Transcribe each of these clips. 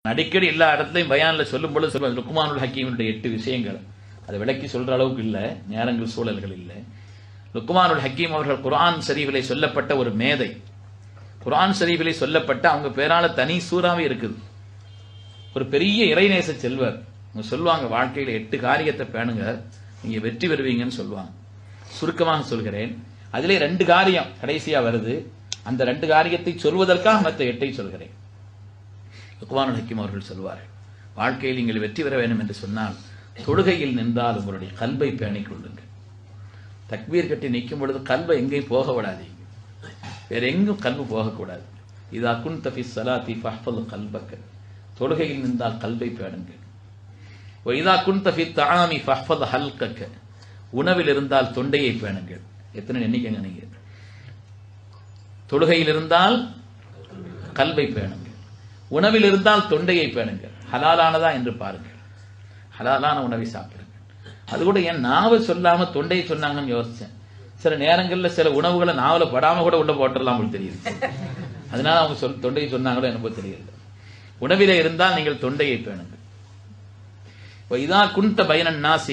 அடிக்கடி எல்லா இடத்துலையும் பயான்ல சொல்லும் பொழுது சொல்லுவாங்க லுக்குமானுல் ஹக்கீமுடைய எட்டு விஷயங்கள் அதை விளக்கி சொல்ற அளவுக்கு இல்லை நேரங்கள் சூழல்கள் இல்லை லுக்குமானுல் ஹக்கீம் அவர்கள் குர்ஆன் ஷரீஃபிலே சொல்லப்பட்ட ஒரு மேதை குர்ஆன் ஷரீஃபிலே சொல்லப்பட்ட அவங்க பேரால தனி சூறாவே இருக்குது ஒரு பெரிய இறைநேச செல்வர் அவங்க சொல்லுவாங்க வாழ்க்கையில எட்டு காரியத்தை பேணுங்க நீங்க வெற்றி பெறுவீங்கன்னு சொல்லுவாங்க சுருக்கமாக சொல்கிறேன் அதிலே ரெண்டு காரியம் கடைசியா வருது அந்த ரெண்டு காரியத்தை சொல்வதற்காக மற்ற எட்டை சொல்கிறேன் லுக்மானுல் ஹக்கீம் அவர்கள் சொல்வார்கள் வாழ்க்கையில் நீங்கள் வெற்றி பெற வேண்டும் என்று சொன்னால் தொழுகையில் நின்றால் உங்களுடைய கல்வை பேணிக் கொள்ளுங்கள் தக்பீர் கட்டி நிற்கும் பொழுது கல்வை எங்கேயும் போக விடாதீங்க வேற எங்கும் கல்வு போகக்கூடாது இதா குன் தஃபி சலாத்தி ஃபஹ்ஃபல் கல்பக்க தொழுகையில் நின்றால் கல்வை பேணுங்கள் இதா குன் தஃபி தாமி ஃபஹ்ஃபல் ஹல்கக்க உணவில் இருந்தால் தொண்டையை பேணுங்கள் எத்தனை எண்ணிக்கைங்க நீங்க தொழுகையில் இருந்தால் கல்வை பேணுங்கள் உணவில் இருந்தால் தொண்டையை பேணுங்கள் ஹலாலானதா என்று பாருங்கள் ஹலாலான உணவை சாப்பிடுங்கள் அது கூட என் நாவை சொல்லாம தொண்டையை சொன்னாங்கன்னு யோசிச்சேன் சில நேரங்கள்ல சில உணவுகளை நாவல படாம கூட உள்ள போட்டுடலாம் உங்களுக்கு தெரியுது அதனால அவங்க சொல் தொண்டையை சொன்னாங்களோ எனக்கு தெரியல உணவிலே இருந்தால் நீங்கள் தொண்டையை பேணுங்கள் இதா குந்த பயனன் நாசி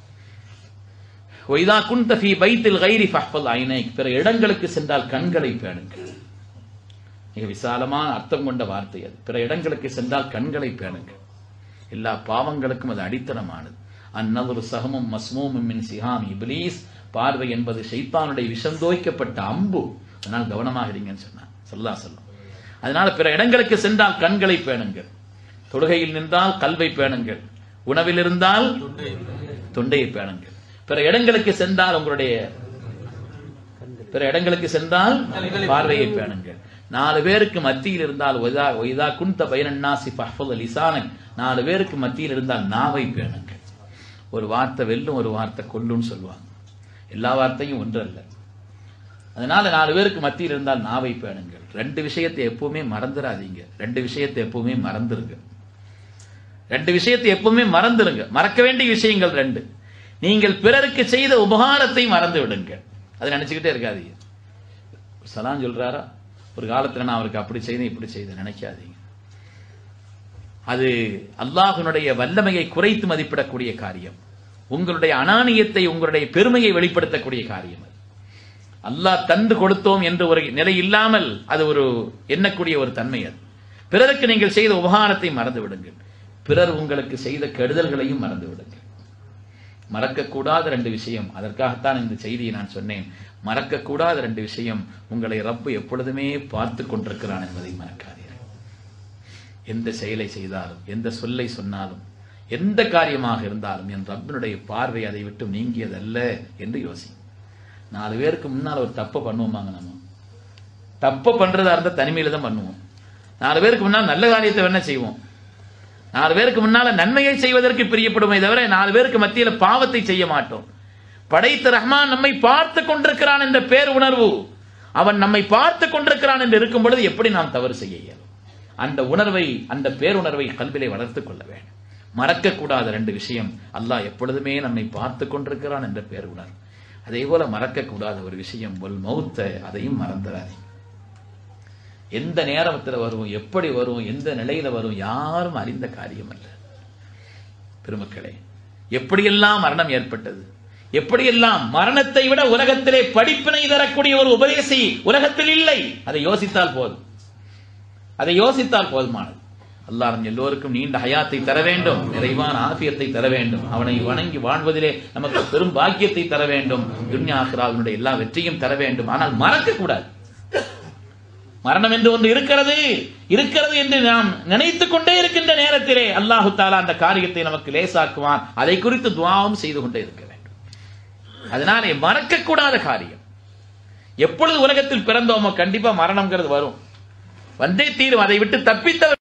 ஒய்தா குந்த ஃபி பைத்தில் கைரி ஃபஹ்ஃபல் ஐனை பிற இடங்களுக்கு சென்றால் கண்களை பேணுங்கள் மிக விசாலமான அர்த்தம் கொண்ட வார்த்தை அது பிற இடங்களுக்கு சென்றால் கண்களை பேணுங்கள் எல்லா பாவங்களுக்கும் அது அடித்தளமானது அந்நதொரு சகமும் மஸ்மூமும் மின் சிஹாம் இப்லீஸ் பார்வை என்பது ஷைத்தானுடைய விஷந்தோய்க்கப்பட்ட அம்பு அதனால் கவனமாக இருங்கன்னு சொன்னான் சொல்லா சொல்லும் அதனால பிற இடங்களுக்கு சென்றால் கண்களை பேணுங்கள் தொழுகையில் நின்றால் கல்வை பேணுங்கள் உணவில் இருந்தால் தொண்டையை பேணுங்கள் பிற இடங்களுக்கு சென்றால் உங்களுடைய பிற இடங்களுக்கு சென்றால் பார்வையை பேணுங்கள் நாலு பேருக்கு மத்தியில் இருந்தால் ஒய்தா ஒய்தா குந்த பயனன்னாசி ஃபஹ்ஃபல் லிசானக் நாலு பேருக்கு மத்தியில் இருந்தால் நாவை பேணுங்கள் ஒரு வார்த்தை வெல்லும் ஒரு வார்த்தை கொல்லும்னு சொல்லுவாங்க எல்லா வார்த்தையும் ஒன்றல்ல அதனால நாலு பேருக்கு மத்தியில் இருந்தால் நாவை பேணுங்கள் ரெண்டு விஷயத்தை எப்பவுமே மறந்துடாதீங்க ரெண்டு விஷயத்தை எப்பவுமே மறந்துருங்க ரெண்டு விஷயத்தை எப்பவுமே மறந்துருங்க மறக்க வேண்டிய விஷயங்கள் ரெண்டு நீங்கள் பிறருக்கு செய்த உபகாரத்தை மறந்து விடுங்க அதை நினைச்சுக்கிட்டே இருக்காதீங்க சலான் சொல்றாரா ஒரு காலத்துல நான் அவருக்கு அப்படி செய்தேன் இப்படி செய்தேன் நினைக்காதீங்க அது அல்லாஹ்வினுடைய வல்லமையை குறைத்து மதிப்பிடக்கூடிய காரியம் உங்களுடைய அனானியத்தை உங்களுடைய பெருமையை வெளிப்படுத்தக்கூடிய காரியம் அது அல்லாஹ் தந்து கொடுத்தோம் என்று ஒரு நிலை இல்லாமல் அது ஒரு எண்ணக்கூடிய ஒரு தன்மை அது பிறருக்கு நீங்கள் செய்த உபகாரத்தை மறந்து விடுங்கள் பிறர் உங்களுக்கு செய்த கெடுதல்களையும் மறந்து விடுங்கள் மறக்கக்கூடாத ரெண்டு விஷயம் அதற்காகத்தான் இந்த செய்தியை நான் சொன்னேன் மறக்கக்கூடாத ரெண்டு விஷயம் உங்களை ரப்பு எப்பொழுதுமே பார்த்து கொண்டிருக்கிறான் என்பதை மறக்காதீர்கள் எந்த செயலை செய்தாலும் எந்த சொல்லை சொன்னாலும் எந்த காரியமாக இருந்தாலும் என் ரப்பினுடைய பார்வை அதை விட்டு நீங்கியதல்ல என்று யோசி நாலு பேருக்கு முன்னால் ஒரு தப்பை பண்ணுவோமாங்க நம்ம தப்பை பண்றதா இருந்தால் தனிமையில தான் பண்ணுவோம் நாலு பேருக்கு முன்னால் நல்ல காரியத்தை வேணா செய்வோம் நாலு பேருக்கு முன்னால நன்மையை செய்வதற்கு பிரியப்படுமே தவிர நாலு பேருக்கு மத்தியில பாவத்தை செய்ய மாட்டோம் படைத்த ரஹ்மான் நம்மை பார்த்து கொண்டிருக்கிறான் என்ற பேர் உணர்வு அவன் நம்மை பார்த்து கொண்டிருக்கிறான் என்று இருக்கும் பொழுது எப்படி நாம் தவறு செய்ய இயலும் அந்த உணர்வை அந்த பேருணர்வை கல்விலை வளர்த்துக் கொள்ள வேண்டும் மறக்கக்கூடாத ரெண்டு விஷயம் அல்லாஹ் எப்பொழுதுமே நம்மை பார்த்து கொண்டிருக்கிறான் என்ற பேர் உணர்வு அதே போல மறக்கக்கூடாத ஒரு விஷயம் ஒல் மௌத்த அதையும் மறந்துடாதீங்க எந்த நேரத்தில் வரும் எப்படி வரும் எந்த நிலையில வரும் யாரும் அறிந்த காரியம் அல்ல பெருமக்களே எப்படியெல்லாம் மரணம் ஏற்பட்டது எப்படியெல்லாம் மரணத்தை விட உலகத்திலே படிப்பினை தரக்கூடிய ஒரு உபதேசி உலகத்தில் இல்லை அதை யோசித்தால் போதும் அதை யோசித்தால் போதுமானது அல்லாஹ் நம் எல்லோருக்கும் நீண்ட ஹயாத்தை தர வேண்டும் நிறைவான ஆபியத்தை தர வேண்டும் அவனை வணங்கி வாழ்வதிலே நமக்கு பெரும் பாக்கியத்தை தர வேண்டும் துன்யா ஆஹ்ராவினுடைய எல்லா வெற்றியும் தர வேண்டும் ஆனால் மறக்க கூடாது மரணம் என்று ஒன்று இருக்கிறது இருக்கிறது என்று நாம் நினைத்துக் கொண்டே இருக்கின்ற நேரத்திலே அல்லாஹு தாலா அந்த காரியத்தை நமக்கு லேசாக்குவான் அதை குறித்து துவாவும் செய்து கொண்டே இருக்க வேண்டும் அதனாலே மறக்கக்கூடாத காரியம் எப்பொழுது உலகத்தில் பிறந்தோமோ கண்டிப்பா மரணம்ங்கிறது வரும் வந்தே தீரும் அதை விட்டு தப்பித்தவர்